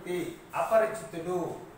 వ్యక్తి అపరిచితుడు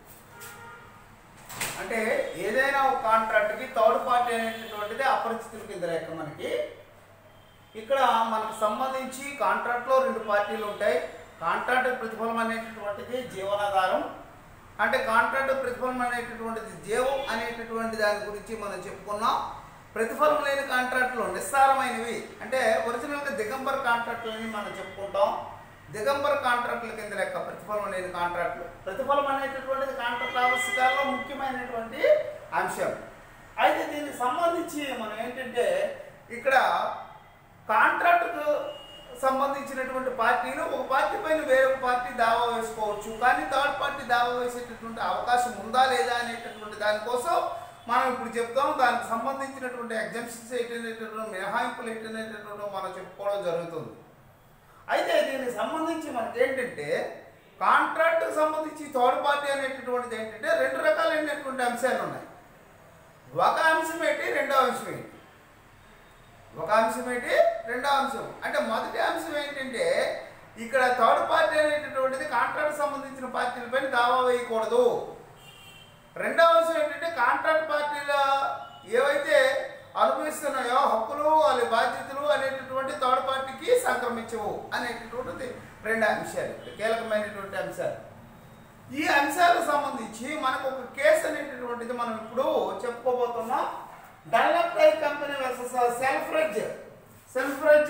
అంటే ఏదైనా ఒక కాంట్రాక్ట్కి థర్డ్ పార్టీ అనేటటువంటిది అపరిచితుడి కింద లెక్క మనకి ఇక్కడ మనకు సంబంధించి కాంట్రాక్ట్లో రెండు పార్టీలు ఉంటాయి కాంట్రాక్ట్ ప్రతిఫలం అనేటటువంటిది జీవనాధారం అంటే కాంట్రాక్ట్ ప్రతిఫలం అనేటటువంటిది జీవం అనేటటువంటి దాని గురించి మనం చెప్పుకున్నాం ప్రతిఫలం లేని కాంట్రాక్టులు నిస్సారమైనవి అంటే ఒరిజినల్గా దిగంబర్ కాంట్రాక్టులు అని మనం చెప్పుకుంటాం దిగంబర్ కాంట్రాక్టుల కింద లెక్క ప్రతిఫలం లేని కాంట్రాక్టులు ప్రతిఫలం అనేటటువంటిది కాంట్రాక్ట్ ఆవశ్యకాల్లో ముఖ్యమైనటువంటి అంశం అయితే దీనికి సంబంధించి మనం ఏంటంటే ఇక్కడ కాంట్రాక్టుకు సంబంధించినటువంటి పార్టీలు ఒక పార్టీ పైన వేరొక పార్టీ దావా వేసుకోవచ్చు కానీ థర్డ్ పార్టీ దావా వేసేటటువంటి అవకాశం ఉందా లేదా అనేటటువంటి దానికోసం మనం ఇప్పుడు చెప్తాం దానికి సంబంధించినటువంటి ఎగ్జామ్షన్స్ ఏంటనేటటువంటి మినహాయింపులు ఏంటనేటటువంటి మనం చెప్పుకోవడం జరుగుతుంది అయితే దీనికి సంబంధించి మనకి ఏంటంటే కాంట్రాక్ట్కి సంబంధించి థర్డ్ పార్టీ అనేటటువంటిది ఏంటంటే రెండు రకాలైనటువంటి అంశాలు ఉన్నాయి ఒక అంశం ఏంటి రెండో అంశం ఏంటి ఒక అంశం ఏంటి రెండో అంశం అంటే మొదటి అంశం ఏంటంటే ఇక్కడ థర్డ్ పార్టీ అనేటటువంటిది కాంట్రాక్ట్ సంబంధించిన పార్టీలపైన దావా వేయకూడదు రెండో అంశం ఏంటంటే కాంట్రాక్ట్ పార్టీల ఏవైతే అనుభవిస్తున్నాయో హక్కులు వాళ్ళ బాధ్యతలు అనేటటువంటి థర్డ్ పార్టీకి సంక్రమించవు అనేటటువంటిది రెండు అంశాలు ఇక్కడ కీలకమైనటువంటి అంశాలు ఈ అంశాలకు సంబంధించి మనకు ఒక కేసు అనేటటువంటిది మనం ఇప్పుడు చెప్పుకోబోతున్నాం Dunlop tyre company versus Selfridge Selfridge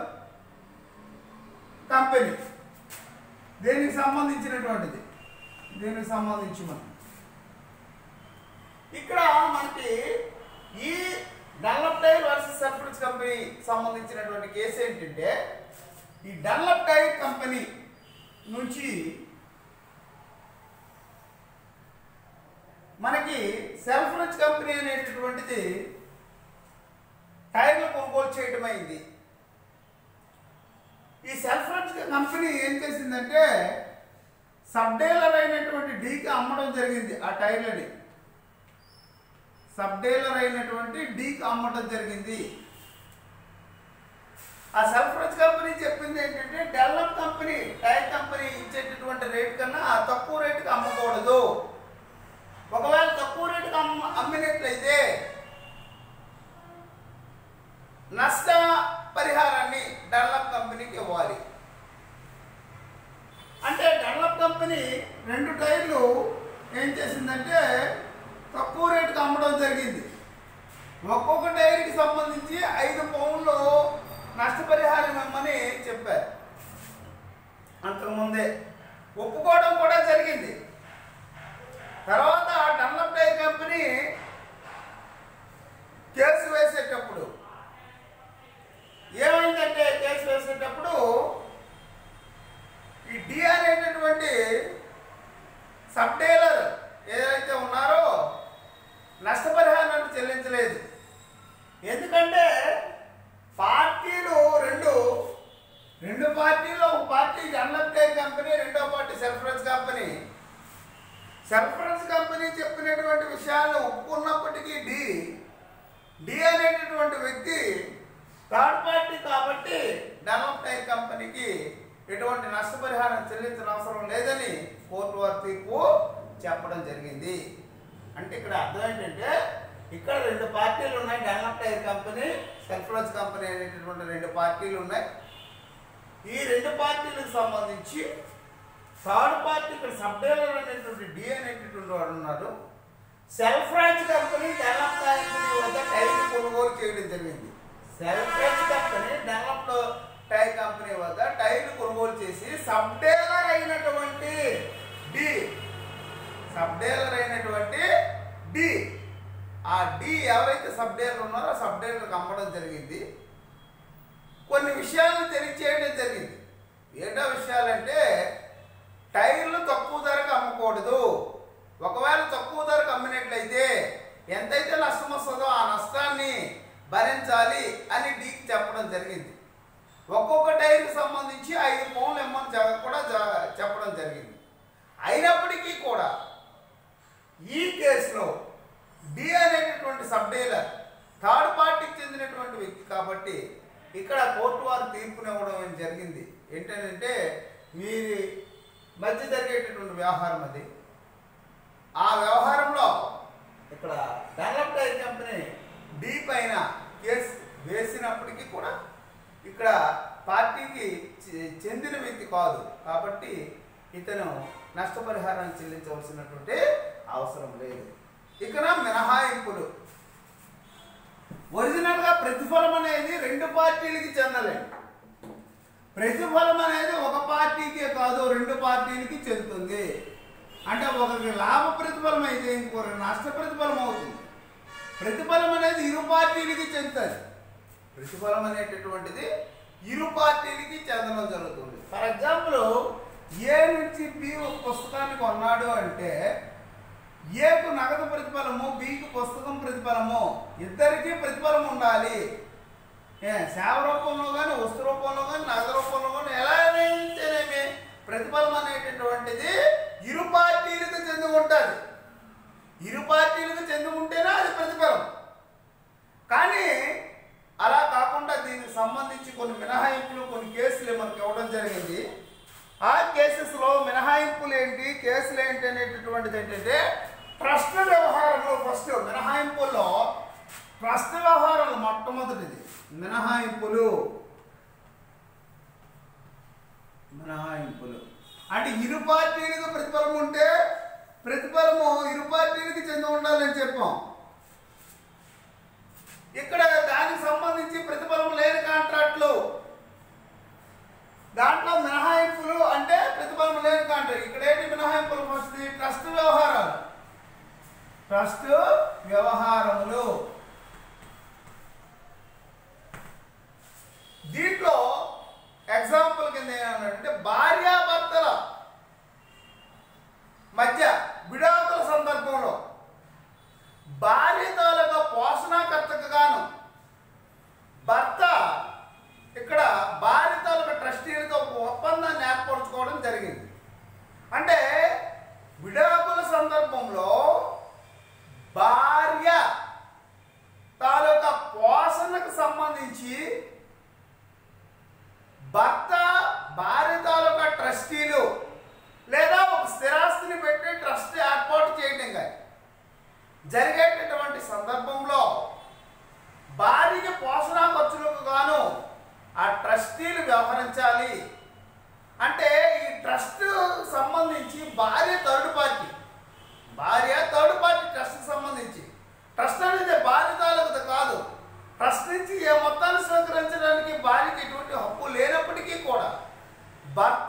company దీనికి సంబంధించినటువంటిది దీనికి సంబంధించి మనం ఇక్కడ మనకి ఈ Dunlop tyre versus Selfridge company సంబంధించినటువంటి కేసు ఏంటంటే ఈ డన్లప్ టైర్ కంపెనీ నుంచి మనకి సెల్ఫ్రెజ్ కంపెనీ అనేటటువంటిది టైర్లు కొనుగోలు చేయడం అయింది ఈ సెల్ఫ్రెజ్ కంపెనీ ఏం చేసిందంటే సబ్ డీలర్ అయినటువంటి డీకి అమ్మడం జరిగింది ఆ టైర్లని సబ్ డీలర్ అయినటువంటి డీకి అమ్మడం జరిగింది ఆ సెల్ఫ్రెజ్ కంపెనీ చెప్పింది ఏంటంటే డెవలప్ కంపెనీ టైర్ కంపెనీ ఇచ్చేటటువంటి రేట్ కన్నా తక్కువ రేటుకి అమ్మకూడదు ఒకవేళ తక్కువ రేటుకి అమ్మ అమ్మినట్లయితే నష్ట పరిహారాన్ని డెవలప్ కంపెనీకి ఇవ్వాలి అంటే డెవలప్ కంపెనీ రెండు టైర్లు ఏం చేసిందంటే తక్కువ రేటుకి అమ్మడం జరిగింది ఒక్కొక్క టైర్కి సంబంధించి ఐదు పౌన్లు నష్టపరిహారం ఇవ్వమని చెప్పారు అంతకుముందే ఒప్పుకోవడం కూడా జరిగింది తర్వాత డన్లప్ టైర్ కంపెనీ కేసు వేసేటప్పుడు ఏమైందంటే కేసు వేసేటప్పుడు ఈ డి అనేటటువంటి సబ్ డీలర్ ఏదైతే ఉన్నారో నష్టపరిహారాన్ని చెల్లించలేదు ఎందుకంటే పార్టీలు రెండు రెండు పార్టీలు ఒక పార్టీ డన్లప్ టైర్ కంపెనీ రెండో party Selfridge company Selfridge company చెప్పినటువంటి విషయాలను ఒప్పుకున్నప్పటికీ డి డి అనేటటువంటి వ్యక్తి థర్డ్ పార్టీ కాబట్టి డెవలప్ టైర్ కంపెనీకి ఎటువంటి నష్టపరిహారం చెల్లించిన అవసరం లేదని కోర్టు వారి తీర్పు చెప్పడం జరిగింది అంటే ఇక్కడ అర్థం ఏంటంటే ఇక్కడ రెండు పార్టీలు ఉన్నాయి Dunlop tyre company Selfridge company అనేటటువంటి రెండు పార్టీలు ఉన్నాయి ఈ రెండు పార్టీలకు సంబంధించి థర్డ్ పార్టీ ఇక్కడ సబ్ డీలర్ అనేటువంటి డి అనేటటువంటి వాడు ఉన్నాడు Selfridge company Dunlop company వద్ద టైర్ కొనుగోలు చేయడం జరిగింది Selfridge company Dunlop tyre company వద్ద టైర్లు కొనుగోలు చేసి సబ్ డీలర్ అయినటువంటి డి సబ్ డీలర్ అయినటువంటి డి ఆ డి ఎవరైతే సబ్ డీలర్ ఉన్నారో ఆ సబ్ డీలర్కి అమ్మడం జరిగింది కొన్ని విషయాలను తెలియచేయడం జరిగింది ఏంటో విషయాలంటే టైర్లు తక్కువ ధరకు అమ్మకూడదు ఒకవేళ తక్కువ ధరకు అమ్మినట్లయితే ఎంతైతే నష్టం వస్తుందో ఆ నష్టాన్ని భరించాలి అని డీకి చెప్పడం జరిగింది ఒక్కొక్క టైర్కి సంబంధించి ఐదు పౌన్లు ఇమ్మని జ- కూడా జ- చెప్పడం జరిగింది అయినప్పటికీ కూడా ఈ కేసులో డి అనేటటువంటి సబ్ డీలర్ థర్డ్ పార్టీకి చెందినటువంటి వ్యక్తి కాబట్టి ఇక్కడ కోర్టు వారు తీర్పునివ్వడం ఏం జరిగింది ఏంటంటే వీరి మధ్య జరిగేటటువంటి వ్యవహారం అది ఆ వ్యవహారంలో ఇక్కడ డెవలప్ టైర్ కంపెనీ డి పైన కేసు వేసినప్పటికీ కూడా ఇక్కడ పార్టీకి చె- చెందిన వ్యక్తి కాదు కాబట్టి ఇతను నష్టపరిహారాన్ని చెల్లించవలసినటువంటి అవసరం లేదు ఇకన మినహాయింపులు ఒరిజినల్గా ప్రతిఫలం అనేది రెండు పార్టీలకి చెందలేదు ప్రతిఫలం అనేది ఒక పార్టీకే కాదు రెండు పార్టీలకి చెందుతుంది అంటే ఒకరికి లాభ ప్రతిఫలం అయితే ఇంకొకరికి నష్ట ప్రతిఫలం అవుతుంది ప్రతిఫలం అనేది ఇరు పార్టీలకి చెందుతుంది ప్రతిఫలం అనేటటువంటిది ఇరు పార్టీలకి చెందడం జరుగుతుంది ఫర్ ఎగ్జాంపుల్ ఏ నుంచి బి ఒక పుస్తకాన్ని కొన్నాడు అంటే ఏకు నగదు ప్రతిఫలము బికి పుస్తకం ప్రతిఫలము ఇద్దరికీ ప్రతిఫలం ఉండాలి ఏ సేవ రూపంలో కానీ వస్తు రూపంలో కానీ నగదు రూపంలో కానీ ఎలా అయితేనేమి ప్రతిఫలం అనేటటువంటిది ఇరు పార్టీలకు చెంది ఉంటుంది ఇరు పార్టీలకు చెంది ఉంటేనే అది ప్రతిఫలం కానీ అలా కాకుండా దీనికి సంబంధించి కొన్ని మినహాయింపులు కొన్ని కేసులు మనకి ఇవ్వడం జరిగింది ఆ కేసెస్లో మినహాయింపులు ఏంటి కేసులు ఏంటి అనేటటువంటిది ఏంటంటే ట్రస్ట్ వ్యవహారంలో ఫస్ట్ మినహాయింపుల్లో ట్రస్ట్ వ్యవహారాలు మొట్టమొదటిది మినహాయింపులు మినహాయింపులు అంటే ఇరు పార్టీలకు ప్రతిఫలం ఉంటే ప్రతిఫలము ఇరు పార్టీలకు చెంది ఉండాలని చెప్పాం ఇక్కడ దానికి సంబంధించి ప్రతిఫలం లేని కాంట్రాక్ట్లు దాంట్లో మినహాయింపులు అంటే ప్రతిఫలం లేని కాంట్రాక్ట్ ఇక్కడ ఏంటి మినహాయింపులు ఫస్ట్ ట్రస్ట్ వ్యవహారాలు ట్రస్ట్ వ్యవహారములు దీంట్లో ఎగ్జాంపుల్ కింద ఏమన్నాడంటే భార్యాభర్తల మధ్య విడాకుల సందర్భంలో భార్య తాలూకా పోషణకర్తకు గాను భర్త ఇక్కడ భార్య తాలూకా ట్రస్టీలతో ఒక ఒప్పందాన్ని ఏర్పరచుకోవడం జరిగింది అంటే విడాకుల సందర్భంలో భార్య తాలూకా పోషణకు సంబంధించి భర్త భార్య తాలూకా ట్రస్టీలు లేదా ఒక స్థిరాస్తిని పెట్టి ట్రస్ట్ ఏర్పాటు చేయడం కానీ జరిగేటటువంటి సందర్భంలో భార్యకి పోషణ ఖర్చులకు గాను ఆ ట్రస్టీలు వ్యవహరించాలి అంటే ఈ ట్రస్ట్ సంబంధించి భార్య థర్డ్ పార్టీ భార్య థర్డ్ పార్టీ ట్రస్ట్కి సంబంధించి ట్రస్ట్ అనేది భార్య తాలూకుది కాదు ట్రస్ట్ నుంచి ఏ మొత్తాన్ని స్వీకరించడానికి భార్యకి ఎటువంటి హక్కు లేనప్పటికీ కూడా భర్త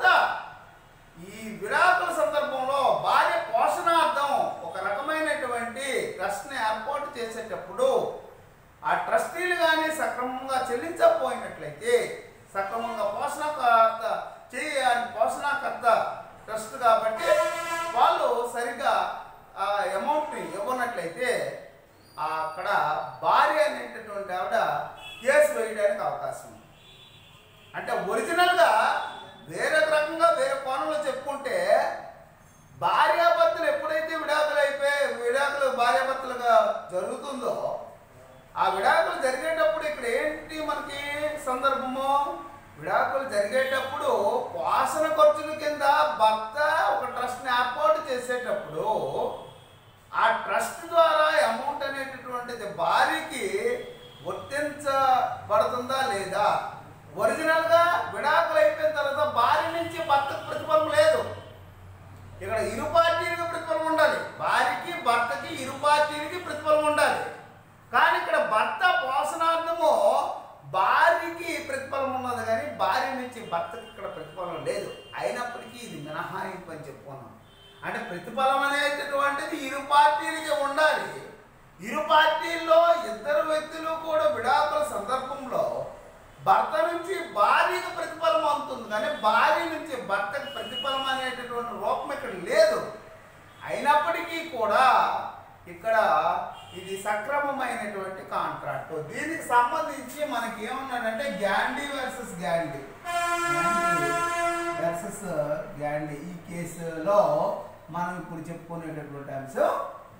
ఈ విడాకుల సందర్భంలో భార్య పోషణార్థం ఒక రకమైనటువంటి ట్రస్ట్ని ఏర్పాటు చేసేటప్పుడు ఆ ట్రస్టీలు కానీ సక్రమంగా చెల్లించకపోయినట్లయితే సక్రమంగా పోషణకర్త చేయాలి పోషణకర్త ట్రస్ట్ కాబట్టి వాళ్ళు సరిగ్గా ఆ అమౌంట్ని ఇవ్వనట్లయితే ఆ అక్కడ భార్య అనేటటువంటి ఆవిడ కేసు వేయడానికి అవకాశం ఉంది అంటే ఒరిజినల్గా వేరే రకంగా వేరే కోణంలో చెప్పుకుంటే భార్యాభర్తలు ఎప్పుడైతే విడాకులు అయిపోయి విడాకులు భార్యాభర్తలుగా జరుగుతుందో ఆ విడాకులు జరిగేటప్పుడు ఇక్కడ ఏంటి మనకి సందర్భము విడాకులు జరిగేటప్పుడు పోషణ ఖర్చుల కింద భర్త ఒక ట్రస్ట్ని ఏర్పాటు చేసేటప్పుడు ఆ ట్రస్ట్ ద్వారా అమౌంట్ అనేటటువంటిది భార్యకి వర్తించబడుతుందా లేదా ఒరిజినల్గా విడాకులు అయిపోయిన తర్వాత భార్య నుంచి భర్తకు ప్రతిఫలం లేదు ఇక్కడ ఇరు పార్టీలకు ప్రతిఫలం ఉండాలి భార్యకి భర్తకి ఇరు పార్టీలకి ప్రతిఫలం ఉండాలి కానీ ఇక్కడ భర్త పోషణార్థము భార్యకి ప్రతిఫలం ఉన్నది కానీ భార్య నుంచి భర్తకి ఇక్కడ ప్రతిఫలం లేదు అయినప్పటికీ ఇది మినహాయింపు అని చెప్పుకున్నాం అంటే ప్రతిఫలం అనేటటువంటిది ఇరు పార్టీలకి ఉండాలి ఇరు పార్టీల్లో ఇద్దరు వ్యక్తులు కూడా విడాకుల సందర్భంలో భర్త నుంచి భార్యకు ప్రతిఫలం అందుతుంది కానీ భార్య నుంచి భర్తకు ప్రతిఫలం అనేటటువంటి రూపం ఇక్కడ లేదు అయినప్పటికీ కూడా ఇక్కడ ఇది సక్రమమైనటువంటి కాంట్రాక్ట్ దీనికి సంబంధించి మనకి ఏమన్నాడంటే Gandy versus Gandy versus Gandy ఈ కేసులో మనం ఇప్పుడు చెప్పుకునేటటువంటి అంశం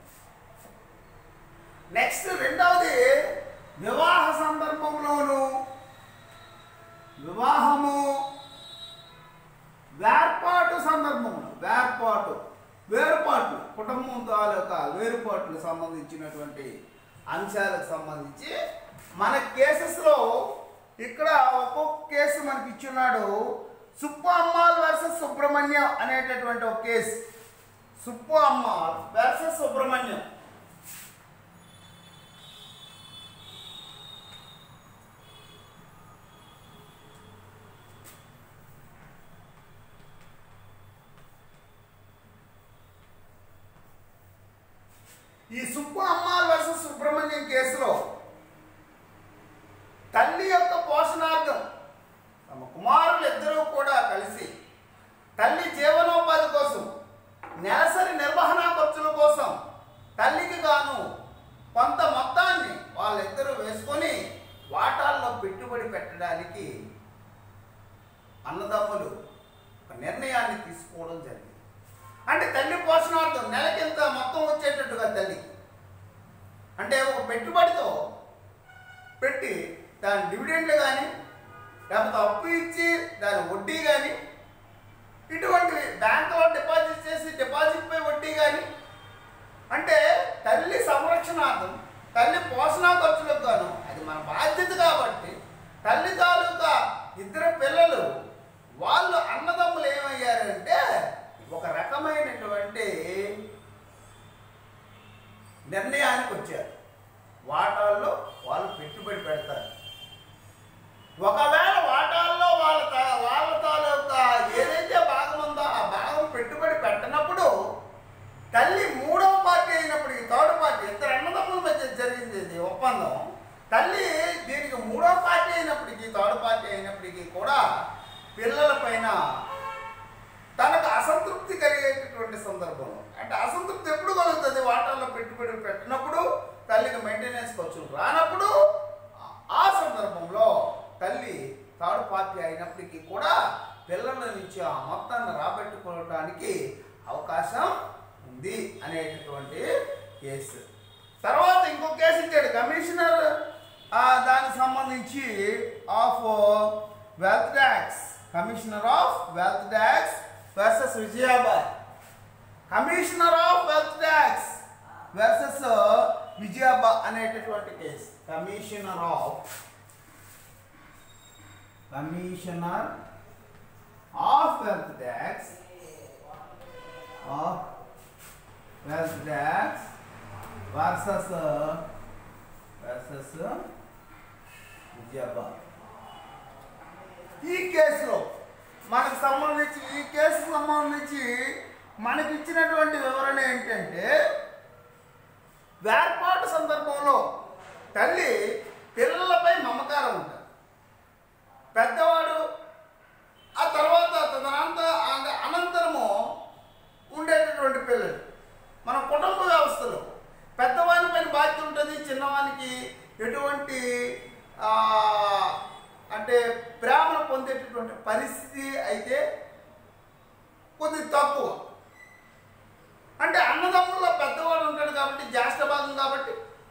నెక్స్ట్ రెండవది వివాహ సందర్భంలోను వివాహము వేర్పాటు సందర్భంలో వేర్పాటు వేరుపాట్లు కుటుంబం తాలూకా వేరుపాట్లు సంబంధించినటువంటి అంశాలకు సంబంధించి మన కేసెస్లో ఇక్కడ ఒక్కొక్క కేసు మనకి ఇచ్చున్నాడు సుప్పు అమ్మాల్ వర్సెస్ సుబ్రహ్మణ్యం అనేటటువంటి ఒక కేసు సుప్పు అమ్మాల్ వర్సెస్ సుబ్రహ్మణ్యం ఈ సుప్పు అమ్మాల్ వర్సెస్ సుబ్రహ్మణ్యం కేసులో తల్లి యొక్క పోషణార్థం తమ కుమారులు ఇద్దరూ కూడా కలిసి తల్లి జీవనోపాధి కోసం నెలసరి నిర్వహణ ఖర్చుల కోసం తల్లికి గాను కొంత మొత్తాన్ని వాళ్ళిద్దరూ వేసుకొని వాటాల్లో పెట్టుబడి పెట్టడానికి అన్నదమ్ములు ఒక నిర్ణయాన్ని తీసుకోవడం జరిగింది అంటే తల్లి పోషణార్థం నెలకింత మొత్తం వచ్చేటట్టుగా తల్లికి అంటే ఒక పెట్టుబడితో పెట్టి దాని డివిడెండ్లు కానీ లేకపోతే అప్పు ఇచ్చి దాని వడ్డీ కానీ ఇటువంటివి బ్యాంకులో డిపాజిట్ చేసి డిపాజిట్ పై వడ్డీ కానీ అంటే తల్లి సంరక్షణార్థం తల్లి పోషణ ఖర్చులకు గాను అది మన బాధ్యత కాబట్టి తల్లి తాలూకా ఇద్దరు పిల్లలు వాళ్ళు అన్నదమ్ములు ఏమయ్యారంటే ఒక రకమైనటువంటి నిర్ణయానికి వచ్చారు వాటాల్లో వాళ్ళు పెట్టుబడి పెడతారు ఒకవేళ వాటాల్లో వాళ్ళ తా- వాళ్ళ తాలూకా ఏదైతే భాగం ఉందో ఆ భాగం పెట్టుబడి పెట్టనప్పుడు తల్లి మూడవ పార్టీ అయినప్పటికీ థర్డ్ పార్టీ ఇద్దరు అన్నదమ్ముల మధ్య జరిగింది ఇది ఒప్పందం తల్లి దీనికి మూడవ పార్టీ అయినప్పటికీ థర్డ్ పార్టీ అయినప్పటికీ కూడా పిల్లల పైన తనకు అసంతృప్తి కలిగేటటువంటి సందర్భంలో అంటే అసంతృప్తి ఎప్పుడు కలుగుతుంది వాటాల్లో పెట్టుబడి పెట్టినప్పుడు తల్లికి మెయింటెనెన్స్ ఖర్చులు రానప్పుడు ఆ- ఆ సందర్భంలో తల్లి థర్డ్ పార్టీ అయినప్పటికీ కూడా పిల్లల నుంచి ఆ మొత్తాన్ని రాబట్టుకోవడానికి అవకాశం ఉంది అనేటటువంటి కేసు తర్వాత ఇంకో కేసు ఇచ్చాడు కమిషనర్ ఆ, దానికి సంబంధించి of wealth tax commissioner of wealth tax versus Vijayabai commissioner of wealth tax versus Vijayaba అనేటటువంటి case commissioner of commissioner of wealth tax of wealth tax versus versus Vijayaba ఈ కేసులో మనకు సంబంధించి ఈ కేసు సంబంధించి మనకి ఇచ్చినటువంటి వివరణ ఏంటంటే వేర్పాటు సందర్భంలో తల్లి పిల్లలపై మమకారం ఉంటుంది పెద్దవాడు ఆ తర్వాత తదనంత ఆ- అనంతరము ఉండేటటువంటి పిల్లలు మన కుటుంబ వ్యవస్థలో పెద్దవాని పైన బాధ్యత ఉంటుంది చిన్నవానికి ఎటువంటి ఆ, అంటే ప్రేమను పొందేటటువంటి పరిస్థితి అయితే కొద్ది తక్కువ అంటే అన్నదమ్ముల్లో పెద్దవాడు ఉంటాడు కాబట్టి జ్యేష్ఠ భాగం కాబట్టి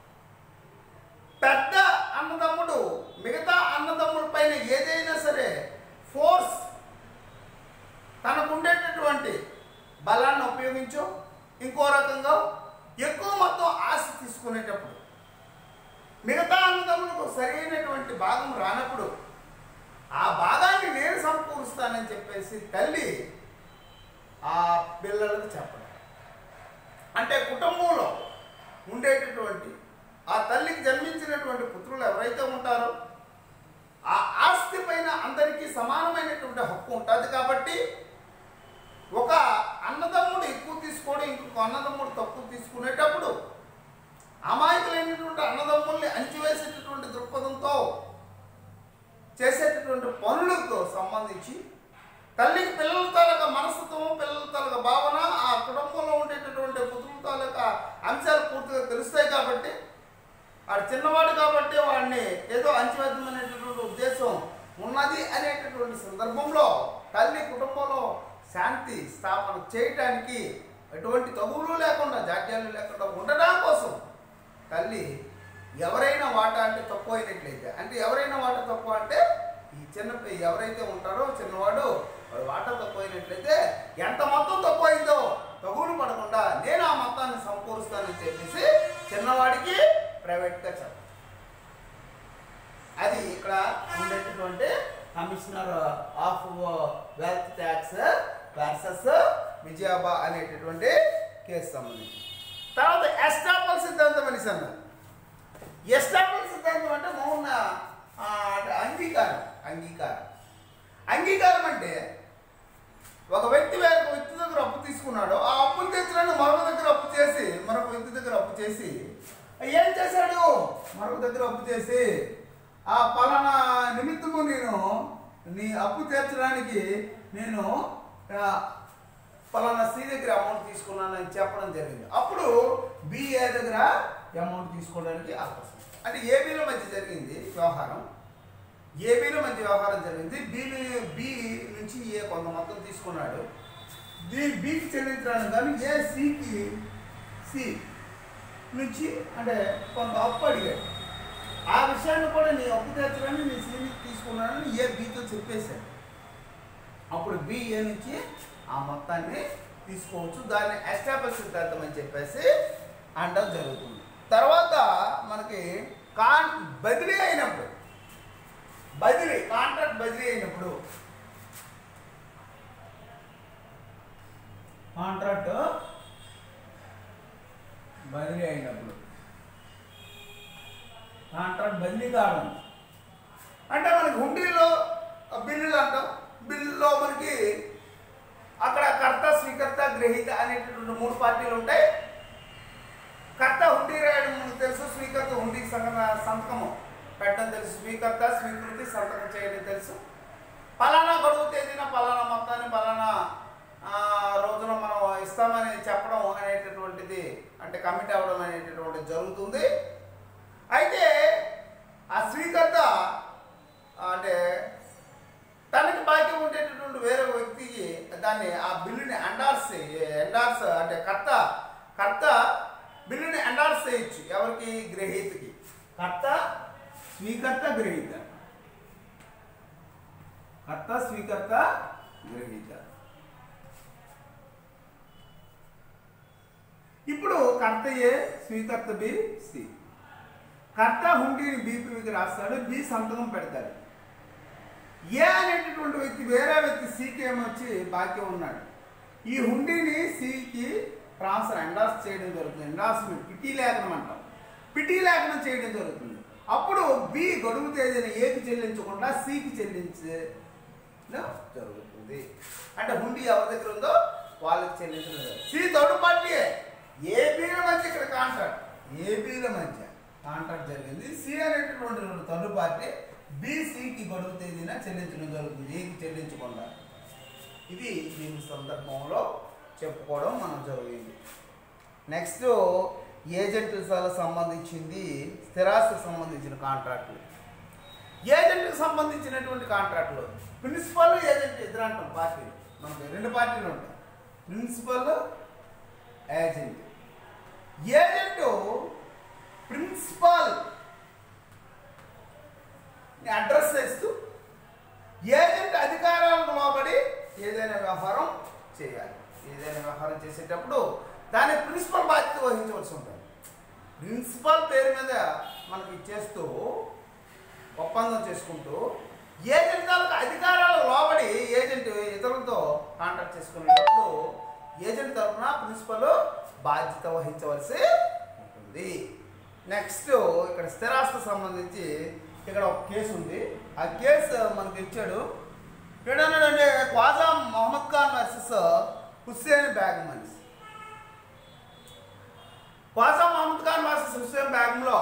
పెద్ద అన్నదమ్ముడు మిగతా అన్నదమ్ముల పైన ఏదైనా సరే ఫోర్స్ తనకు ఉండేటటువంటి బలాన్ని ఉపయోగించో ఇంకో రకంగా ఎక్కువ మొత్తం ఆశ తీసుకునేటప్పుడు మిగతా అన్నదమ్ములకు సరైనటువంటి భాగం రానప్పుడు ఆ భాగాన్ని నేను సమకూరుస్తానని చెప్పేసి తల్లి ఆ పిల్లలకు చెప్పడం అంటే కుటుంబంలో ఉండేటటువంటి ఆ తల్లికి జన్మించినటువంటి పుత్రులు ఎవరైతే ఉంటారో ఆ ఆస్తి పైన అందరికీ సమానమైనటువంటి హక్కు ఉంటుంది కాబట్టి ఒక అన్నదమ్ముడు ఎక్కువ తీసుకోవడం ఇంకొక అన్నదమ్ముడు తక్కువ తీసుకునేటప్పుడు అమాయకులైనటువంటి అన్నదమ్ముల్ని అణిచివేసేటటువంటి దృక్పథంతో చేసేటటువంటి పనులతో సంబంధించి తల్లికి పిల్లల తాలూకా మనస్తత్వం పిల్లల తాలూకా భావన ఆ కుటుంబంలో ఉండేటటువంటి పుత్రుల తాలూకా అంశాలు పూర్తిగా తెలుస్తాయి కాబట్టి వాడు చిన్నవాడు కాబట్టి వాడిని ఏదో అంచువేద్దామనేటటువంటి ఉద్దేశం ఉన్నది అనేటటువంటి సందర్భంలో తల్లి కుటుంబంలో శాంతి స్థాపన చేయటానికి ఎటువంటి తగులు లేకుండా జాడ్యాలు లేకుండా ఉండడం కోసం తల్లి ఎవరైనా వాటా అంటే తక్కువ అయినట్లయితే అంటే ఎవరైనా వాటా తక్కువ అంటే ఈ చిన్న పి- ఎవరైతే ఉంటారో చిన్నవాడు పది వాటాలు తక్కువైనట్లయితే ఎంత మొత్తం తక్కువైందో తగులు పడకుండా నేను ఆ మొత్తాన్ని సమకూరుస్తానని చెప్పేసి చిన్నవాడికి ప్రైవేట్గా చెప్పాలి అది ఇక్కడ ఉండేటటువంటి commissioner of wealth tax versus Vijayaba అనేటటువంటి కేసు సంబంధించి తర్వాత ఎస్టాపల్ సిద్ధాంతం అనేసి అన్నారు ఎస్టాపల్ సిద్ధాంతం అంటే మౌన ఆ, అంటే అంగీకారం అంగీకారం అంగీకారం అంటే ఒక వ్యక్తి వేరొక వ్యక్తి దగ్గర అప్పు తీసుకున్నాడు ఆ అప్పును తెచ్చడానికి మరొక దగ్గర అప్పు చేసి మరొక వ్యక్తి దగ్గర అప్పు చేసి ఏం చేశాడు మరొక దగ్గర అప్పు చేసి ఆ పలానా నిమిత్తము నేను నీ అప్పు తీర్చడానికి నేను ఆ, పలానా సి దగ్గర అమౌంట్ తీసుకున్నానని చెప్పడం జరిగింది అప్పుడు బిఏ దగ్గర అమౌంట్ తీసుకోవడానికి అవకాశం ఉంది. అంటే ఏబీల మధ్య జరిగింది వ్యవహారం ఏబీలో మంచి వ్యవహారం జరిగింది బి బి నుంచి ఏ కొంత మొత్తం తీసుకున్నాడు ది బికి చెల్లించడానికి కానీ ఏ సికి సి నుంచి అంటే కొంత అప్పు అడిగాడు ఆ విషయాన్ని కూడా నీ అప్పు తీర్చడానికి నీ సిని తీసుకున్నానని ఏ బితో చెప్పేశాడు అప్పుడు బి ఏ నుంచి ఆ మొత్తాన్ని తీసుకోవచ్చు దాన్ని ఎస్టాబ్లిష్ సిద్ధాంతం అని చెప్పేసి అనడం జరుగుతుంది తర్వాత మనకి కాన్ బదిలీ అయినప్పుడు బదిలీ కాంట్రాక్ట్ బదిలీ అయినప్పుడు కాంట్రాక్ట్ బదిలీ అయినప్పుడు కాంట్రాక్ట్ బదిలీ కావడం అంటే మనకి హుండీలో బిల్లులు అంటాం బిల్లులో మనకి అక్కడ కర్త స్వీకర్త గ్రహీత అనేటటువంటి మూడు పార్టీలు ఉంటాయి కర్త హుండీ రాయడం మనకు తెలుసు స్వీకర్త హుండీకి సంగ సంతకము పెట్టడం తెలుసు స్వీకర్త స్వీకృతి సంతకం చేయడం తెలుసు పలానా గడువు తేదీన పలానా మొత్తాన్ని పలానా ఆ, రోజున మనం ఇస్తామని చెప్పడం అనేటటువంటిది అంటే కమిట్ అవ్వడం అనేటటువంటిది జరుగుతుంది అయితే ఆ స్వీకర్త అంటే తనకి బాకీ ఉండేటటువంటి వేరే వ్యక్తికి దాన్ని ఆ బిల్లుని ఎండార్స్ ఎండార్స్ అంటే కర్త కర్త బిల్లుని ఎండార్స్ చేయొచ్చు ఎవరికి గ్రహీతకి కర్త స్వీకర్త గ్రహీత కర్త స్వీకర్త గ్రహీత ఇప్పుడు కర్త ఏ స్వీకర్త బి సి కర్త హుండీని బీపీకి రాస్తాడు బి సంతకం పెడతాడు ఏ అనేటటువంటి వ్యక్తి వేరే వ్యక్తి సికి ఏమొచ్చి బాకీ ఉన్నాడు ఈ హుండీని సికి ట్రాన్స్ఫర్ ఎండాస్ చేయడం జరుగుతుంది ఎండాస్మెంట్ పిటీ లేఖనం అంటాం పిటీ లేఖనం చేయడం జరుగుతుంది అప్పుడు బి గడువు తేదీని ఏకి చెల్లించకుండా సికి చెల్లించే జరుగుతుంది అంటే హుండీ ఎవరి దగ్గర ఉందో వాళ్ళకి చెల్లించడం జరుగుతుంది. సి థర్డ్ పార్టీ ఏపీల మధ్య ఇక్కడ కాంట్రాక్ట్ ఏపీల మధ్య కాంట్రాక్ట్ జరిగింది సి అనేటటువంటి థర్డ్ పార్టీ బీసీకి గడువు తేదీన చెల్లించడం జరుగుతుంది ఏకి చెల్లించకుండా ఇది దీని సందర్భంలో చెప్పుకోవడం మనం జరిగింది నెక్స్ట్ ఏజెంట్లకు సంబంధించింది స్థిరాస్తికి సంబంధించిన కాంట్రాక్టులు ఏజెంట్కి సంబంధించినటువంటి కాంట్రాక్టులు ప్రిన్సిపల్ ఏజెంట్ ఇద్దరు అంటాం పార్టీలు మనకి రెండు పార్టీలు ఉంటాయి principal agent agent principal address చేస్తూ ఏజెంట్ అధికారాలకు లోబడి ఏదైనా వ్యవహారం చేయాలి ఏదైనా వ్యవహారం చేసేటప్పుడు దాని ప్రిన్సిపల్ బాధ్యత వహించవలసి ఉంటుంది ప్రిన్సిపల్ పేరు మీద మనకి ఇచ్చేస్తూ ఒప్పందం చేసుకుంటూ ఏజెంట్ తాలూకు అధికారాలకు లోబడి ఏజెంట్ ఇతరులతో కాంటాక్ట్ చేసుకునేటప్పుడు ఏజెంట్ తరఫున ప్రిన్సిపల్ బాధ్యత వహించవలసి ఉంటుంది నెక్స్ట్ ఇక్కడ స్థిరాస్తి సంబంధించి ఇక్కడ ఒక కేసు ఉంది ఆ కేసు మనకి ఇచ్చాడు ఏడన్నాడంటే క్వాజా మొహమ్మద్ ఖాన్ వర్సెస్ హుస్సేన్ బ్యాగం అని క్వాజా మహమ్మద్ ఖాన్ వర్సెస్ హుస్సేన్ బ్యాగంలో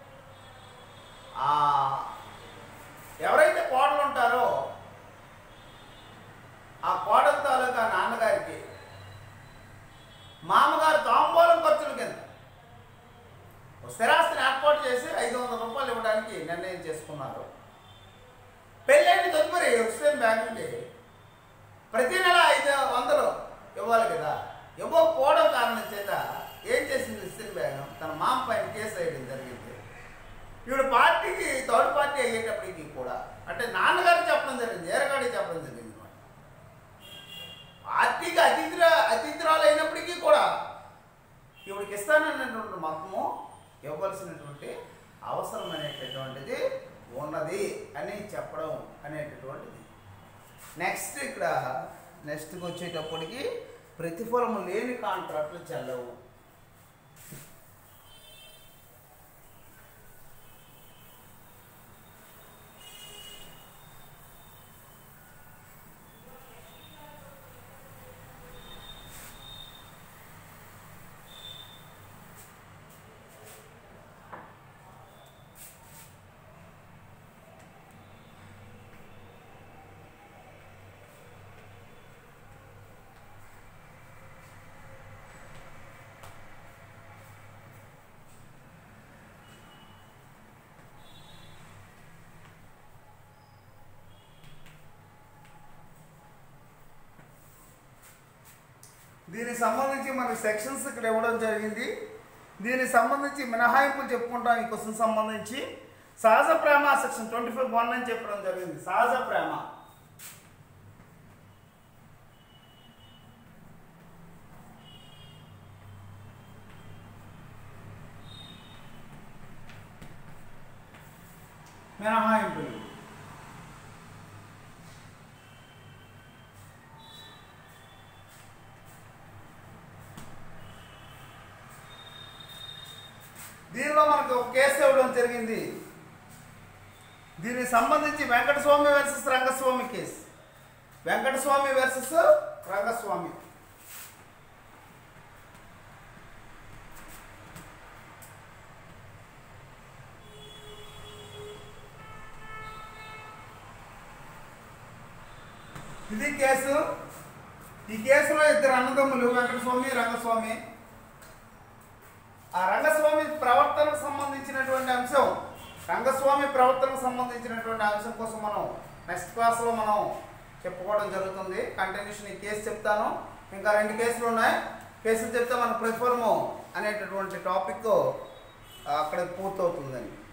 ఆ ఎవరైతే కోడలు ఉంటారో ఆ కోడల తాలూకా నాన్నగారికి మామగారు తాంబూలం ఖర్చుల కింద ఓ స్థిరాస్తిని ఏర్పాటు చేసి ఐదు వందల రూపాయలు ఇవ్వడానికి నిర్ణయం చేసుకున్నారు పెళ్ళైన తదుపరి హుస్సేన్ బ్యాంకుకి ప్రతి నెల ఐదు వందలు ఇవ్వాలి కదా ఇవ్వకపోవడం కారణం చేత ఏం చేసింది హుస్సేన్ బ్యాంక్ తన మామ పైన కేసు వేయడం జరిగింది ఈవిడ పార్టీకి థర్డ్ పార్టీ అయ్యేటప్పటికి కూడా అంటే నాన్నగారికి చెప్పడం జరిగింది ఏరగాడికి చెప్పడం జరిగింది అన్నమాట మొత్తము ఇవ్వవలసినటువంటి అవసరం అనేటటువంటిది ఉన్నది అని చెప్పడం అనేటటువంటిది నెక్స్ట్ ఇక్కడ నెక్స్ట్కి వచ్చేటప్పటికి ప్రతిఫలం లేని కాంట్రాక్టులు చెల్లవు దీనికి సంబంధించి మనకి సెక్షన్స్ ఇక్కడ ఇవ్వడం జరిగింది దీనికి సంబంధించి మినహాయింపులు చెప్పుకుంటాం ఈ క్వశ్చన్ సంబంధించి సహజ ప్రేమ సెక్షన్ ట్వంటీ ఫైవ్ వన్ అని చెప్పడం జరిగింది సహజ ప్రేమ మినహాయింపులు దీనిలో మనకు ఒక కేసు ఇవ్వడం జరిగింది దీనికి సంబంధించి Venkataswamy versus Rangaswamy case Venkataswamy versus Rangaswamy ఇది కేసు ఈ కేసులో ఇద్దరు అన్నదమ్ములు వెంకటస్వామి రంగస్వామి ఆ రంగస్వామి ప్రవర్తనకు సంబంధించినటువంటి అంశం రంగస్వామి ప్రవర్తనకు సంబంధించినటువంటి అంశం కోసం మనం నెక్స్ట్ క్లాస్లో మనం చెప్పుకోవడం జరుగుతుంది కంటిన్యూషన్ ఈ కేసు చెప్తాను ఇంకా రెండు కేసులు ఉన్నాయి కేసులు చెప్తే మన ప్రతిఫలము అనేటటువంటి టాపిక్ అక్కడ పూర్తవుతుందండి